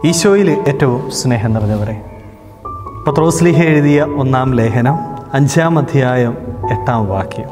ഈശോയിൽ ഏറ്റവും സ്നേഹം നിറഞ്ഞവരെ പത്രോസ്ലിഹ എഴുതിയ ഒന്നാം ലേഖനം അഞ്ചാം അധ്യായം എട്ടാം വാക്യം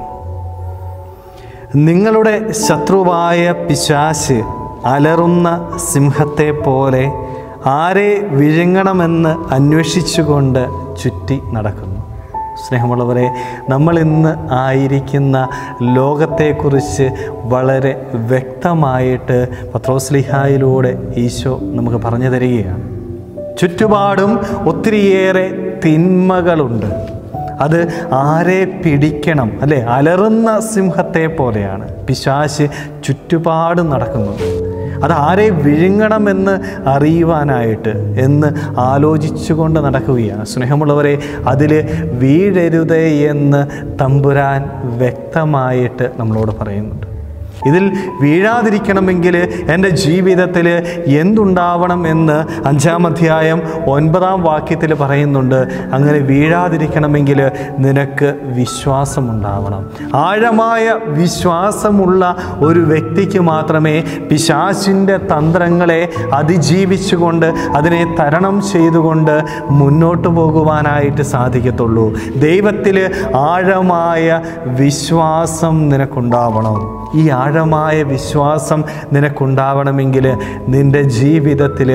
നിങ്ങളുടെ ശത്രുവായ പിശാശ് അലറുന്ന സിംഹത്തെ പോലെ ആരെ വിഴുങ്ങണമെന്ന് അന്വേഷിച്ചുകൊണ്ട് ചുറ്റി നടക്കുന്നു സ്നേഹമുള്ളവരെ നമ്മൾ ഇന്ന് ആയിരിക്കുന്ന ലോകത്തെക്കുറിച്ച് വളരെ വ്യക്തമായിട്ട് പത്രോസ്ലിഹായിലൂടെ ഈശോ നമുക്ക് പറഞ്ഞു തരികയാണ് ചുറ്റുപാടും ഒത്തിരിയേറെ തിന്മകളുണ്ട് അത് ആരെ പിടിക്കണം അല്ലേ അലറുന്ന സിംഹത്തെ പോലെയാണ് പിശാശ് ചുറ്റുപാടും നടക്കുന്നത് അത് ആരെ വിഴുങ്ങണമെന്ന് അറിയുവാനായിട്ട് എന്ന് ആലോചിച്ചുകൊണ്ട് നടക്കുകയാണ് സ്നേഹമുള്ളവരെ അതിൽ വീഴരുതേ എന്ന് തമ്പുരാൻ വ്യക്തമായിട്ട് നമ്മളോട് പറയുന്നുണ്ട് ഇതിൽ വീഴാതിരിക്കണമെങ്കിൽ എൻ്റെ ജീവിതത്തിൽ എന്തുണ്ടാവണം എന്ന് അഞ്ചാം അധ്യായം ഒൻപതാം വാക്യത്തിൽ പറയുന്നുണ്ട് അങ്ങനെ വീഴാതിരിക്കണമെങ്കിൽ നിനക്ക് വിശ്വാസമുണ്ടാവണം ആഴമായ വിശ്വാസമുള്ള ഒരു വ്യക്തിക്ക് മാത്രമേ പിശാചിൻ്റെ തന്ത്രങ്ങളെ അതിജീവിച്ചുകൊണ്ട് അതിനെ തരണം ചെയ്തുകൊണ്ട് മുന്നോട്ട് പോകുവാനായിട്ട് സാധിക്കത്തുള്ളൂ ദൈവത്തിൽ ആഴമായ വിശ്വാസം നിനക്കുണ്ടാവണം ഈ ആഴമായ വിശ്വാസം നിനക്കുണ്ടാവണമെങ്കിൽ നിൻ്റെ ജീവിതത്തിൽ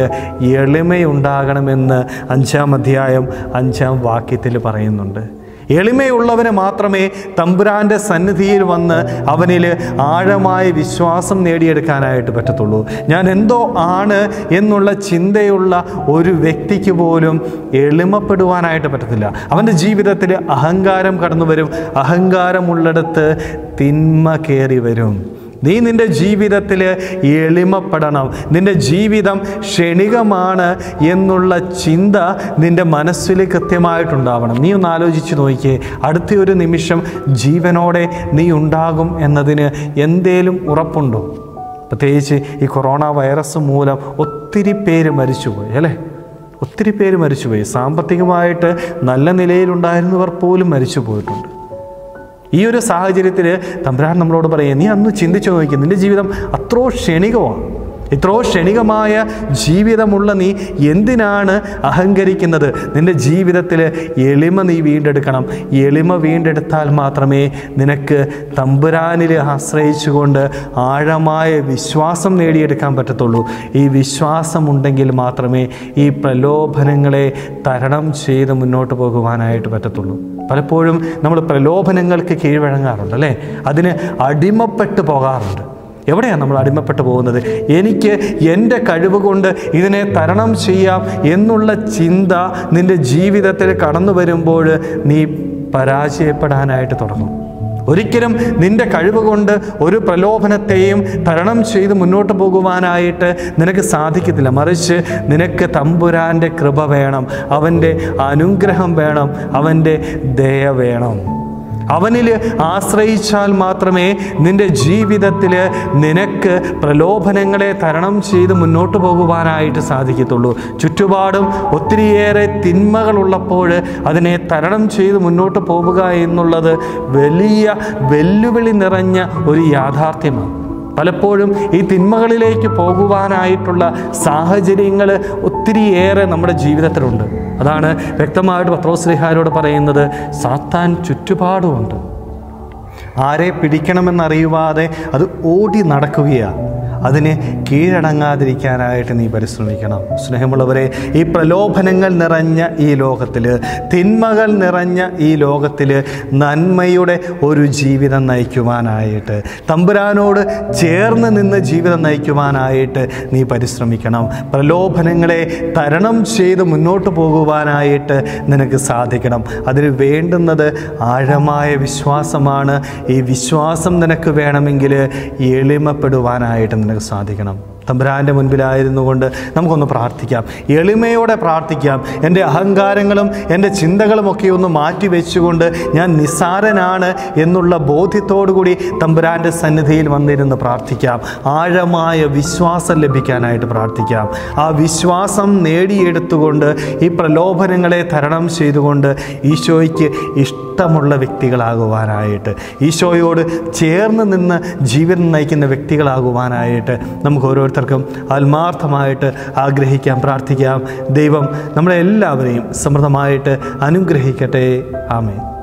എളിമയുണ്ടാകണമെന്ന് അഞ്ചാം അധ്യായം അഞ്ചാം വാക്യത്തിൽ പറയുന്നുണ്ട് എളിമയുള്ളവന് മാത്രമേ തമ്പുരാൻ്റെ സന്നിധിയിൽ വന്ന് അവനിൽ ആഴമായ വിശ്വാസം നേടിയെടുക്കാനായിട്ട് പറ്റത്തുള്ളൂ ഞാൻ എന്തോ ആണ് എന്നുള്ള ചിന്തയുള്ള ഒരു വ്യക്തിക്ക് പോലും എളിമപ്പെടുവാനായിട്ട് പറ്റത്തില്ല അവൻ്റെ ജീവിതത്തിൽ അഹങ്കാരം കടന്നു വരും അഹങ്കാരമുള്ളിടത്ത് തിന്മ കയറി വരും നീ നിൻ്റെ ജീവിതത്തിൽ എളിമപ്പെടണം നിൻ്റെ ജീവിതം ക്ഷണികമാണ് എന്നുള്ള ചിന്ത നിൻ്റെ മനസ്സിൽ കൃത്യമായിട്ടുണ്ടാവണം നീ ഒന്ന് ആലോചിച്ച് നോക്കിയേ അടുത്ത ഒരു നിമിഷം ജീവനോടെ നീ ഉണ്ടാകും എന്നതിന് എന്തേലും ഉറപ്പുണ്ടോ പ്രത്യേകിച്ച് ഈ കൊറോണ വൈറസ് മൂലം ഒത്തിരി പേര് മരിച്ചുപോയി അല്ലേ ഒത്തിരി പേര് മരിച്ചുപോയി സാമ്പത്തികമായിട്ട് നല്ല നിലയിലുണ്ടായിരുന്നവർ പോലും മരിച്ചു പോയിട്ടുണ്ട് ഈ ഒരു സാഹചര്യത്തിൽ തമ്പുരാൻ നമ്മളോട് പറയുക നീ അന്ന് ചിന്തിച്ചു നോക്കി നിൻ്റെ ജീവിതം അത്രോ ക്ഷണികമാണ് ഇത്രോ ക്ഷണികമായ ജീവിതമുള്ള നീ എന്തിനാണ് അഹങ്കരിക്കുന്നത് നിൻ്റെ ജീവിതത്തിൽ എളിമ നീ വീണ്ടെടുക്കണം എളിമ വീണ്ടെടുത്താൽ മാത്രമേ നിനക്ക് തമ്പുരാനിൽ ആശ്രയിച്ചുകൊണ്ട് ആഴമായ വിശ്വാസം നേടിയെടുക്കാൻ പറ്റത്തുള്ളൂ ഈ വിശ്വാസമുണ്ടെങ്കിൽ മാത്രമേ ഈ പ്രലോഭനങ്ങളെ തരണം ചെയ്ത് മുന്നോട്ട് പോകുവാനായിട്ട് പറ്റത്തുള്ളൂ പലപ്പോഴും നമ്മൾ പ്രലോഭനങ്ങൾക്ക് കീഴ്വഴങ്ങാറുണ്ട് അല്ലേ അതിന് അടിമപ്പെട്ട് പോകാറുണ്ട് എവിടെയാണ് നമ്മൾ അടിമപ്പെട്ടു പോകുന്നത് എനിക്ക് എൻ്റെ കഴിവ് കൊണ്ട് ഇതിനെ തരണം ചെയ്യാം എന്നുള്ള ചിന്ത നിൻ്റെ ജീവിതത്തിൽ കടന്നു വരുമ്പോൾ നീ പരാജയപ്പെടാനായിട്ട് തുടങ്ങും ഒരിക്കലും നിന്റെ കഴിവ് കൊണ്ട് ഒരു പ്രലോഭനത്തെയും തരണം ചെയ്ത് മുന്നോട്ട് പോകുവാനായിട്ട് നിനക്ക് സാധിക്കത്തില്ല മറിച്ച് നിനക്ക് തമ്പുരാൻ്റെ കൃപ വേണം അവൻ്റെ അനുഗ്രഹം വേണം അവൻ്റെ ദയ വേണം അവനിൽ ആശ്രയിച്ചാൽ മാത്രമേ നിന്റെ ജീവിതത്തിൽ നിനക്ക് പ്രലോഭനങ്ങളെ തരണം ചെയ്ത് മുന്നോട്ട് പോകുവാനായിട്ട് സാധിക്കത്തുള്ളൂ ചുറ്റുപാടും ഒത്തിരിയേറെ തിന്മകളുള്ളപ്പോൾ അതിനെ തരണം ചെയ്ത് മുന്നോട്ട് പോവുക എന്നുള്ളത് വലിയ വെല്ലുവിളി നിറഞ്ഞ ഒരു യാഥാർത്ഥ്യമാണ് പലപ്പോഴും ഈ തിന്മകളിലേക്ക് പോകുവാനായിട്ടുള്ള സാഹചര്യങ്ങൾ ഒത്തിരിയേറെ നമ്മുടെ ജീവിതത്തിലുണ്ട് അതാണ് വ്യക്തമായിട്ട് പത്രോസ്ലിഹാരോട് പറയുന്നത് സാത്താൻ ചുറ്റുപാടുമുണ്ട് ആരെ പിടിക്കണമെന്നറിയുവാതെ അത് ഓടി നടക്കുകയാണ് അതിന് കീഴടങ്ങാതിരിക്കാനായിട്ട് നീ പരിശ്രമിക്കണം സ്നേഹമുള്ളവരെ ഈ പ്രലോഭനങ്ങൾ നിറഞ്ഞ ഈ ലോകത്തിൽ തിന്മകൾ നിറഞ്ഞ ഈ ലോകത്തിൽ നന്മയുടെ ഒരു ജീവിതം നയിക്കുവാനായിട്ട് തമ്പുരാനോട് ചേർന്ന് നിന്ന് ജീവിതം നയിക്കുവാനായിട്ട് നീ പരിശ്രമിക്കണം പ്രലോഭനങ്ങളെ തരണം ചെയ്ത് മുന്നോട്ട് പോകുവാനായിട്ട് നിനക്ക് സാധിക്കണം അതിന് വേണ്ടുന്നത് ആഴമായ വിശ്വാസമാണ് ഈ വിശ്വാസം നിനക്ക് വേണമെങ്കിൽ എളിമപ്പെടുവാനായിട്ട് നിനക്ക് സാധിക്കണം തമ്പുരാൻ്റെ മുൻപിലായിരുന്നു കൊണ്ട് നമുക്കൊന്ന് പ്രാർത്ഥിക്കാം എളിമയോടെ പ്രാർത്ഥിക്കാം എൻ്റെ അഹങ്കാരങ്ങളും എൻ്റെ ചിന്തകളുമൊക്കെ ഒന്ന് മാറ്റി വെച്ചുകൊണ്ട് ഞാൻ നിസ്സാരനാണ് എന്നുള്ള ബോധ്യത്തോടു കൂടി തമ്പുരാൻ്റെ സന്നിധിയിൽ വന്നിരുന്ന് പ്രാർത്ഥിക്കാം ആഴമായ വിശ്വാസം ലഭിക്കാനായിട്ട് പ്രാർത്ഥിക്കാം ആ വിശ്വാസം നേടിയെടുത്തുകൊണ്ട് ഈ പ്രലോഭനങ്ങളെ തരണം ചെയ്തുകൊണ്ട് ഈശോയ്ക്ക് ഇഷ്ടമുള്ള വ്യക്തികളാകുവാനായിട്ട് ഈശോയോട് ചേർന്ന് നിന്ന് ജീവിതം നയിക്കുന്ന വ്യക്തികളാകുവാനായിട്ട് നമുക്ക് ഓരോരുത്തർ ഓരോരുത്തർക്കും ആത്മാർത്ഥമായിട്ട് ആഗ്രഹിക്കാം പ്രാർത്ഥിക്കാം ദൈവം നമ്മളെ എല്ലാവരെയും സമൃദ്ധമായിട്ട് അനുഗ്രഹിക്കട്ടെ ആമേ